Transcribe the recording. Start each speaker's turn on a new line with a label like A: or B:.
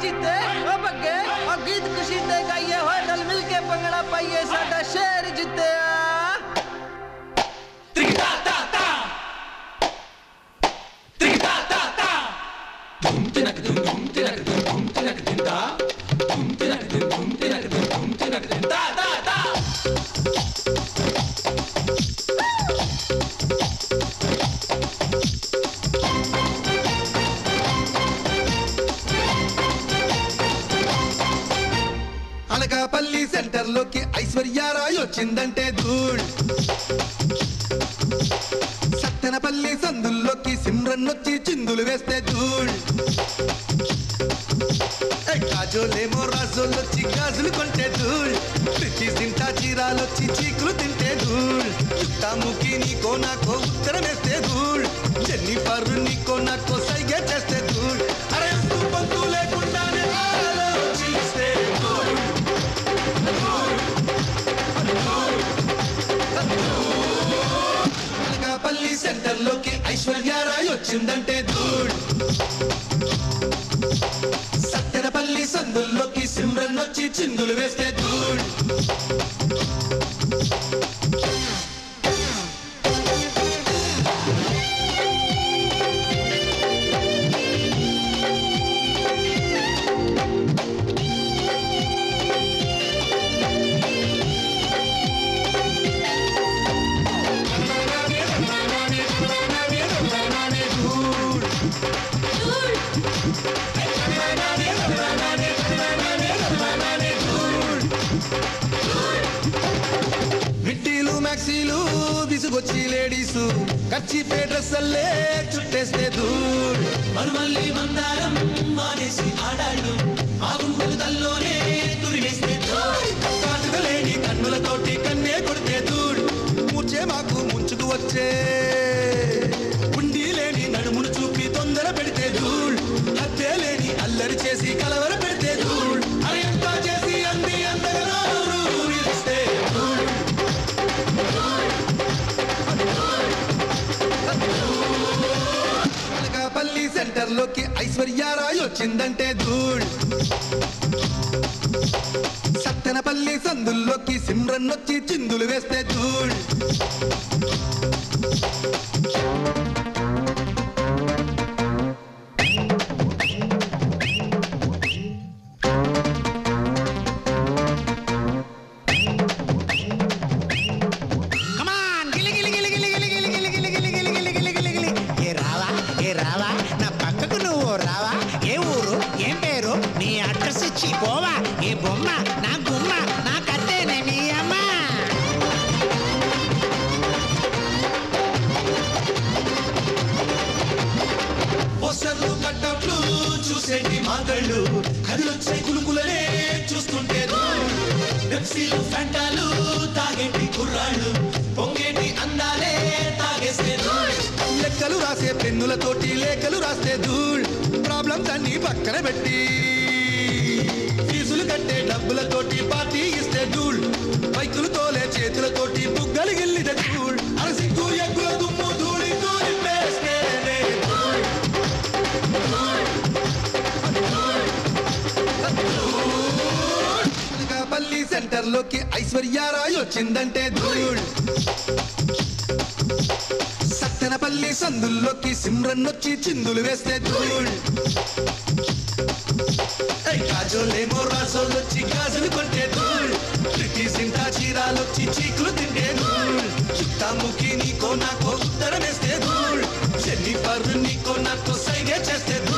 A: जीते ओ बग्गे और गीत खुशी ते गाइए होए रल मिल के पंगड़ा पाइए साडा शेर जीते
B: అనకాపల్లి సెంటర్ లోకి ఐశ్వర్యారాయ్ వచ్చిందంటే ధూళ్ సత్తెనపల్లి సందుల్లోకి సిమ్రన్ వచ్చి చిందులు వేస్తే ధూళ్ ఏ కాజోలేమో రాజోలు వచ్చి గాజులు కొంటే ధూళ్ పిచ్చి సింటా చీరాలొచ్చి చీకులు తింటే ధూళ్ చుట్టాముకి నీకో నాకో ఉత్తరం వేస్తే ధూళ్ జెన్నిఫర్ నీకో నాకో సైగే చేస్తే ధూళ్ అరే అంతు పొంతు లేకుండానే ఆలోచిస్తే ధూళ్ అనకాపల్లి సెంటర్ లోకి ఐశ్వర్యారాయ్ వచ్చిందంటే ధూళ్ సత్తెనపల్లి సందుల్లోకి సిమ్రన్ వచ్చి చిందులు వేస్తే ధూళ్ మిట్టీలు మ్యాక్సీలు విసుగొచ్చి లేడీసు కచ్చిపే డ్రెస్సల్లే చుట్టేస్తే ధూళ్
C: మరుమల్లి మందారం మానేసి ఆడాళ్ళు ఆ గుంపులు తల్లోనే తురివేస్తే
B: కాటుకలేని కన్నులతోటి కన్నే కొడితే ధూళ్ మూర్చే మాకు ముంచుకు వచ్చే ఉండి లేని నడుమును చూపి తొందర పెడితే ధూళ్ హత్తే లేని అల్లరి చేసి కలవర పెడితే ధూళ్ అయంతా చేసి అంది అంతగా నోరు ఊరిస్తే ధూళ్ అనకాపల్లి సెంటర్ లోకి ఐశ్వర్యారాయ్ వచ్చిందంటే ధూళ్ సత్తెనపల్లి సందుల్లోకి సిమ్రన్ వచ్చి చిందులు వేస్తే ధూళ్
D: కమాన్ గిలి గిలి గిలి గిలి గిలి గిలి గిలి గిలి గిలి గిలి గిలి గిలి గిలి గిలి ఏ రావా ఏ రావా నా పక్కకు నువ్వు రావా ఏ ఊరు ఏం పేరు నీ అడ్రస్ ఇచ్చి పోవా ఏ బొమ్మ నా గుమ్మ నా కత్తేనే నీ అమ్మ
C: పోస్టర్లు కట్టౌట్లు చూసేటి మాగళ్ళు కదిలొచ్చే కులుకులనే చూస్తుంటే పెప్సీలు ఫ్యాంటాలు తాగేటి కుర్రాళ్ళు పొంగేటి అందాలే తాగేస్తే
B: లెక్కలు రాసే పెన్నులతోటి లేఖలు రాస్తే ధూళ్ ప్రాబ్లమ్స్ అన్ని పక్కన పెట్టి ఫీజులు కట్టే డబ్బులతోటి పార్టీ ఇస్తే ధూళ్ బైకులు తోలే చేతులతోటి బుగ్గలు గిల్లిన ధూళ్ అరసిగ్గు ఎగ్గుల దుమ్ము ధూళి ధూళి పేస్తేనే ధూళ్ అనకాపల్లి సెంటర్ లోకి ఐశ్వర్యారాయ్ వచ్చిందంటే ధూళ్ సత్తెనపల్లి సందుల్లోకి సిమ్రన్ వచ్చి చిందులు వేస్తే ధూళ్ ఏ కాజోలేమో రాజోలు వచ్చి గాజులు కొంటే ధూళ్ ప్రీతి సింటా చీరాలొచ్చి చీకులు తింటే ధూళ్ చుట్టాముకి నీకో నాకో ఉత్తరం వేస్తే ధూళ్ జెన్నిఫర్ నీకో నాకో సైగే చేస్తే ధూళ్